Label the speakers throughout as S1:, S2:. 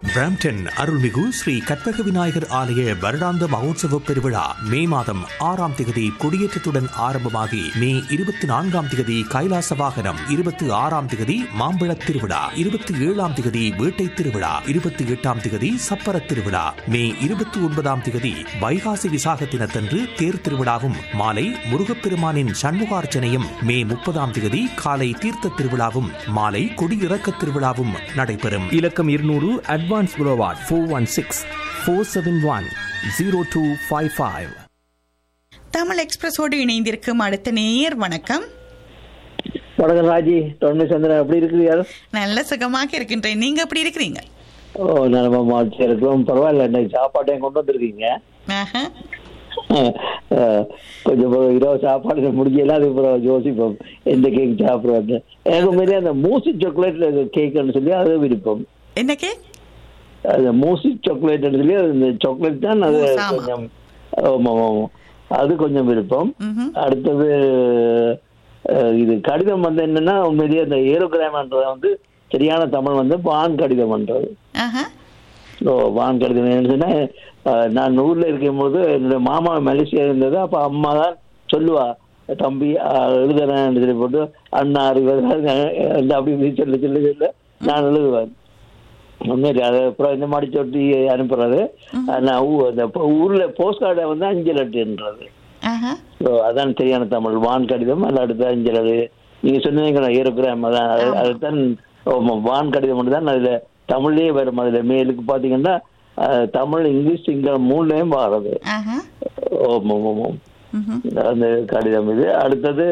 S1: Brampton அருள்மிகு ஸ்ரீ கற்பக விநாயகர் ஆலய வருடாந்த மகோத்சவ பெருவிழா மே மாதம் ஆறாம் திகதி கொடியேற்றத்துடன் ஆரம்பமாகி மே இருபத்தி நான்காம் திகதி கைலாச வாகனம் இருபத்தி ஆறாம் திகதி மாம்பழத் திருவிழா இருபத்தி ஏழாம் திகதி வேட்டை திருவிழா இருபத்தி எட்டாம் திகதி சப்பர திருவிழா மே இருபத்தி ஒன்பதாம் திகதி வைகாசி விசாக தினத்தன்று தேர் திருவிழாவும் மாலை முருகப்பெருமானின் சண்முகார்ச்சனையும் மே முப்பதாம் திகதி காலை தீர்த்த திருவிழாவும் மாலை கொடியிறக்க திருவிழாவும் நடைபெறும்
S2: இலக்கம் இருநூறு அட்வான்ஸ் புரோவாட் four one six four seven one zero two five five
S3: Tamil எக்ஸ்பிரஸோடு இணைந்திருக்கும் அடுத்த நேயர் வணக்கம்
S4: வணக்கம் ராஜி தொன்மை சந்திரன் எப்படி இருக்கிறீர்கள்
S3: நல்ல சுகமாக இருக்கின்றேன் நீங்க எப்படி இருக்கிறீங்க
S4: ஓ நம்ம மாற்றி இருக்கிறோம் பரவாயில்ல இன்னைக்கு சாப்பாட்டையும் கொண்டு வந்திருக்கீங்க
S3: ஆஹா.
S4: அஹ், கொஞ்சம் இப்போ இரவு சாப்பாடு முடியல அது அப்புறம் யோசிப்போம் எந்த கேக் சாப்பிடுறது எனக்கு மாரி அந்த மூசி சாக்லேட்ல கேக்குன்னு சொல்லி அது விருப்பம்
S3: என்ன கே
S4: அந்த மூசி சாக்லேட்னு சொல்லி அது இந்த சாக்லேட் தான் அது
S3: மூஸ், ஆமா.
S4: கொஞ்சம் ஆமா ஆமா அது கொஞ்சம் விருப்பம்
S3: ம்ஹும்.
S4: அடுத்தது அஹ், இது கடிதம் வந்து என்னன்னா உண்மையிலேயே அந்த ஏரோகிராம்ன்றத வந்து சரியான தமிழ் வந்து வான் கடிதம்ன்றது
S3: ஆஹா.
S4: ஓ வான் கடிதம் என்னன்னு சொன்னா அஹ், நான் ஊர்ல இருக்கும்போது என்னோட மாமா மலேசியா இருந்தது அப்ப அம்மா தான் சொல்லுவா தம்பி அஹ், எழுதுறேன் சொல்லி போட்டு அண்ணா அறிவது அப்படி இப்படி சொல்ல சொல்ல சொல்ல நான் எழுதுவேன் உண்மையிலே அது அப்புறம் இந்த மாதிரி சொல்லி அனுப்புறாரு நான் ஊ- அந்த போ- ஊர்ல போஸ்ட் கார்டை வந்து அஞ்சல் அட்டுன்றது
S3: ஆஹா.
S4: ஓ, அதான் சரியான தமிழ் வான் கடிதம் அல்ல அடுத்த அஞ்சல் அது நீங்க சொன்னீங்க ஏரோகிராம் அதான் அது- அதுதான் ஆமா, வான் கடிதம் மட்டும் தான் அதுல தமிழ்லயே வரும் அதுல மேலுக்கு பாத்தீங்கன்னா அஹ், தமிழ் இங்கிலீஷ் சிங்களம் மூணுலயும் வர்றது
S3: ஆஹா.
S4: ஓம் ஓம், ஓம் ஓம்.
S3: ம்ஹும்.
S4: அந்த கடிதம் இது அடுத்தது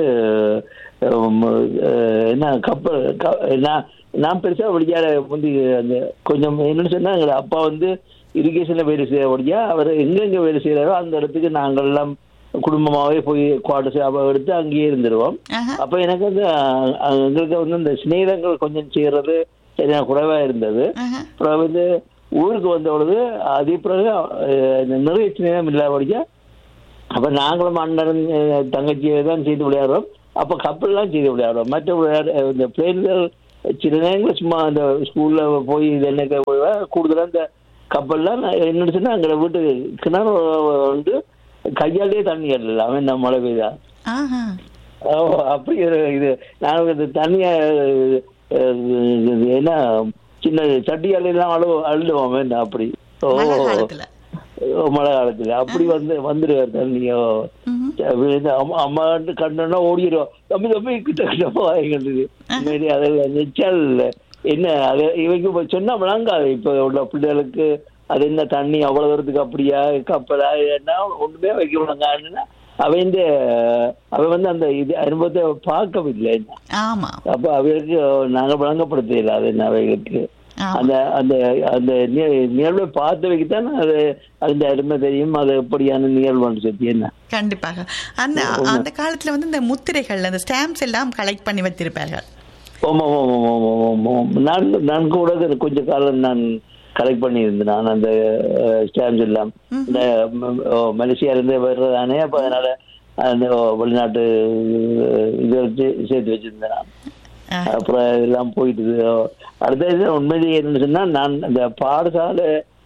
S4: உம், அஹ், என்ன கப்பல் க- நான் நான் பெருசா விளையாட முந்தி அந்த கொஞ்சம் என்னன்னு சொன்னா எங்க அப்பா வந்து இரிகேஷன்ல வேலை செய்ய வழியா அவர் எங்கெங்க வேலை செய்யறாரோ அந்த இடத்துக்கு நாங்கள் எல்லாம் குடும்பமாவே போய் குவார்டர்ஸ் எடுத்து அங்கேயே இருந்துருவோம்
S3: ஆஹா.
S4: அப்ப எனக்கு வந்து அஹ், அஹ், எங்களுக்கு வந்து இந்த சிநேகங்கள் கொஞ்சம் செய்யறது சரியான குறைவா இருந்தது
S3: ஆஹா.
S4: அப்புறம் வந்து ஊருக்கு வந்த பொழுது அதே பிறகு அஹ், நிறைய சிநேகம் இல்லாதபடியா அப்ப நாங்களும் அண்ணன் அஹ், தங்கச்சியை தான் செய்து விளையாடுறோம் அப்ப கப்பல்லாம் செய்து விளையாடுறோம் மற்ற விளையாடு இந்த பிளேன்கள் சில நேரங்களில் சும்மா அந்த ஸ்கூல்ல போய் இது என்ன போய் கூடுதலா இந்த கப்பல்லாம் நான் என்ன சொன்னா எங்களை வீட்டு கிணறு வந்து கையாலேயே தண்ணி ஏறல அவன் நம்ம மழை பெய்தா
S3: ஆஹா.
S4: ஓ, அப்படி ஒரு இது நான் இந்த தண்ணிய அஹ், இது என்ன சின்ன சட்டியால எல்லாம் அழு அழுடுவோம் வேண்டாம் அப்படி ஓ
S3: மழை காலத்துல.
S4: ஓ, மழை காலத்துல அப்படி வந்து வந்துருவார் தண்ணியோ
S3: ம்ஹும்.
S4: இது அம்மா அம்மா கண்டோன்னா ஓடிடுவோம் தம்பி தம்பி கிட்ட கிட்ட வாங்கிட்டு உண்மையிலே அதில் நிச்சல் என்ன அது இவங்க இப்ப சொன்னா விளங்காது இப்ப உள்ள பிள்ளைகளுக்கு அது என்ன தண்ணி அவ்வளவு தூரத்துக்கு அப்படியா கப்பலா என்ன ஒண்ணுமே வைக்க விளங்காதுன்னா அவன் அவன் வந்து அந்த இது அனுபவத்தை பார்க்கவில்லை
S3: ஆமா
S4: அப்ப அவைகளுக்கு நாங்க விளங்கப்படுத்தல அது என்ன அவைகளுக்கு
S3: ஆமா.
S4: அந்த அந்த அந்த நி- நிகழ்வை பார்த்தவைக்கு தான் அது அந்த அருமை தெரியும் அது எப்படியான நிகழ்வுன்னு சொல்லி என்ன
S3: கண்டிப்பாக அந்த அந்த காலத்துல வந்து இந்த முத்திரைகள் அந்த ஸ்டாம்ப்ஸ் எல்லாம் கலெக்ட் பண்ணி வைத்திருப்பார்கள்
S4: ஆமா ஆமா ஆமா ஆமா ஆமா ஆமா. நான் நான் கூட அது கொஞ்ச காலம் நான் கலெக்ட் பண்ணியிருந்தேன் நான் அந்த ஸ்டாம்ப்ஸ் எல்லாம் இந்த ம- ஓ, மலேசியால இருந்து வர்றதானே அப்ப அதனால அந்த ஓ, வெளிநாட்டு அஹ், இதை வச்சு சேர்த்து வச்சிருந்தேன் நான்
S3: ஆ.
S4: அப்புறம் எல்லாம் போயிட்டு அடுத்தது உண்மையிலேயே என்னன்னு சொன்னா நான் இந்த பாடசாலை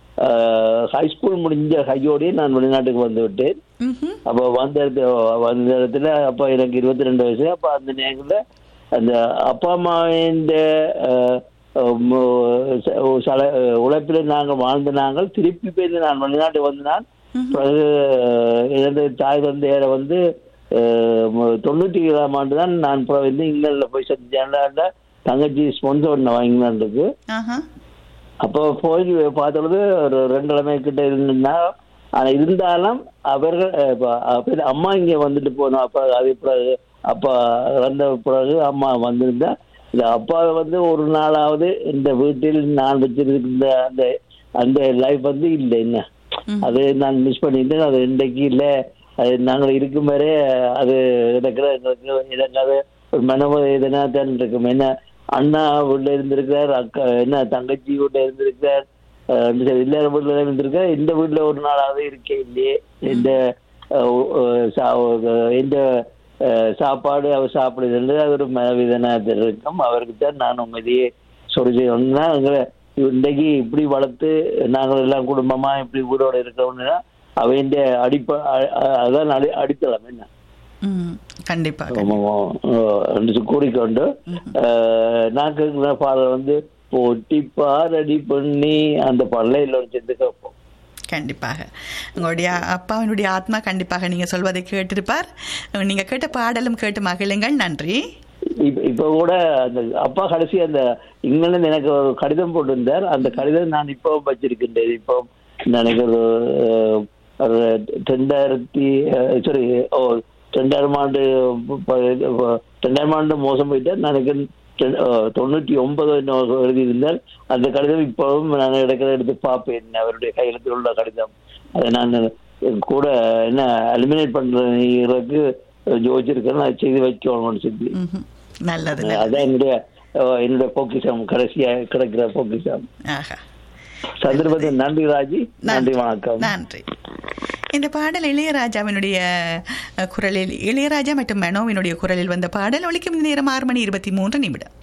S4: ஹை ஸ்கூல் முடிஞ்ச கையோடய நான் வெளிநாட்டுக்கு வந்து விட்டேன்
S3: ம்ஹும்.
S4: அப்போ வந்த இடத்துல வந்த இடத்துல அப்போ எனக்கு இருபத்தி ரெண்டு வயசு அப்போ அந்த நேரத்தில் அந்த அப்பா அம்மாவின் உழைப்பில் நாங்கள் வாழ்ந்த நாங்கள் திருப்பி போய் நான் வெளிநாட்டுக்கு வந்து நான் பிறகு அஹ், எனது தாய் தந்தையரை வந்து அஹ், மு- தொண்ணூற்றி ஏழாம் ஆண்டு தான் நான் இப்போ வந்து இங்கிலாந்துல போய் செஞ்சேன் தங்கச்சி ஸ்பான்சர் ஒன்று வாங்கினான்றது
S3: ஆஹா.
S4: அப்போ போய் பார்த்தது ஒரு ரெண்டு கிழமை கிட்ட இருந்தா ஆனா இருந்தாலும் அவர்கள் அஹ், இப்ப அப்ப அம்மா இங்க வந்துட்டு போனோம் அப்ப அது பிறகு அப்பா இறந்த பிறகு அம்மா வந்திருந்தா இந்த அப்பா வந்து ஒரு நாளாவது இந்த வீட்டில் நான் வச்சிருந்த அந்த அந்த லைஃப் வந்து இல்லை என்ன அது நான் மிஸ் பண்ணிட்டேன் அது இன்றைக்கு இல்லை அது நாங்கள் இருக்கும் வரை அது எனக்கு எங்களுக்கு எனக்கு அது ஒரு மனவேதனா தான் இருக்கும் என்ன அண்ணா உள்ள இருந்திருக்கார் அக்கா என்ன தங்கச்சி வீட்டுல இருந்திருக்கார் அஹ் இந்த எல்லாரும் வீட்டுல இருந்திருக்கார் இந்த வீட்டுல ஒரு நாளாவது இருக்கே இல்லையே இந்த அஹ், அஹ், சா- அஹ், இந்த அஹ், சாப்பாடு அவர் சாப்பிடுறது அது ஒரு மனவேதனா இருக்கும் அவருக்கு தான் நான் உண்மையிலேயே சொல்லி செய்யணும்னா எங்களை இன்றைக்கு இப்படி வளர்த்து நாங்கள் எல்லாம் குடும்பமா இப்படி ஊரோட இருக்கிறோம்னா அவையின் அடிப்ப அ- அ- அதான் அடி அடித்தளம் என்ன
S3: ம் கண்டிப்பாக
S4: ஆமாம், ஆமாம். என்று கூறிக்கொண்டு அஹ், நான் கேட்கிற பாடல் வந்து போட்டி பாரடி பண்ணி அந்த பாடலை எல்லோரும் சேர்ந்து கேட்போம்
S3: கண்டிப்பாக உங்களுடைய அப்பாவினுடைய ஆத்மா கண்டிப்பாக நீங்க சொல்வதை கேட்டிருப்பார் நீங்க கேட்ட பாடலும் கேட்டு மகிழுங்கள் நன்றி
S4: இப்ப இப்ப கூட அந்த அப்பா கடைசி அந்த இங்கிலாந்து எனக்கு ஒரு கடிதம் போட்டிருந்தார் அந்த கடிதம் நான் இப்போ வச்சிருக்கின்றேன் இப்போ எனக்கு ஒரு அஹ், ஒரு ரெண்டாயிரத்தி சாரி ஓ ரெண்டாயிரம் ஆண்டு ப- ப- ரெண்டாயிரம் ஆண்டு மோசம் போயிட்டேன் எனக்கு ரெ- அஹ், தொண்ணூற்றி ஒன்பது எழுதியிருந்தார் அந்த கடிதம் இப்பவும் நான் இடக்கிற எடுத்து பார்ப்பேன் அவருடைய கையெழுத்தில் உள்ள கடிதம் அதை நான் கூட என்ன அலிமினேட் பண்றதுக்கு யோசிச்சிருக்கேன் நான் செய்து வைக்கணும்னு சொல்லி
S3: ம்ஹும். நல்லது நல்லது
S4: அதான் என்னுடைய அஹ், என்னுடைய பொக்கிஷம் கடைசியா கிடைக்கிற பொக்கிஷம்
S3: ஆஹா
S4: சந்தர்ப்பத்தில் நன்றி ராஜி நன்றி வணக்கம்
S3: நன்றி இந்த பாடல் இளையராஜாவினுடைய அஹ், குரலில் இளையராஜா மற்றும் மெனோவினுடைய குரலில் வந்த பாடல் ஒலிக்கும் நேரம் ஆறு மணி இருபத்தி மூன்று நிமிடம்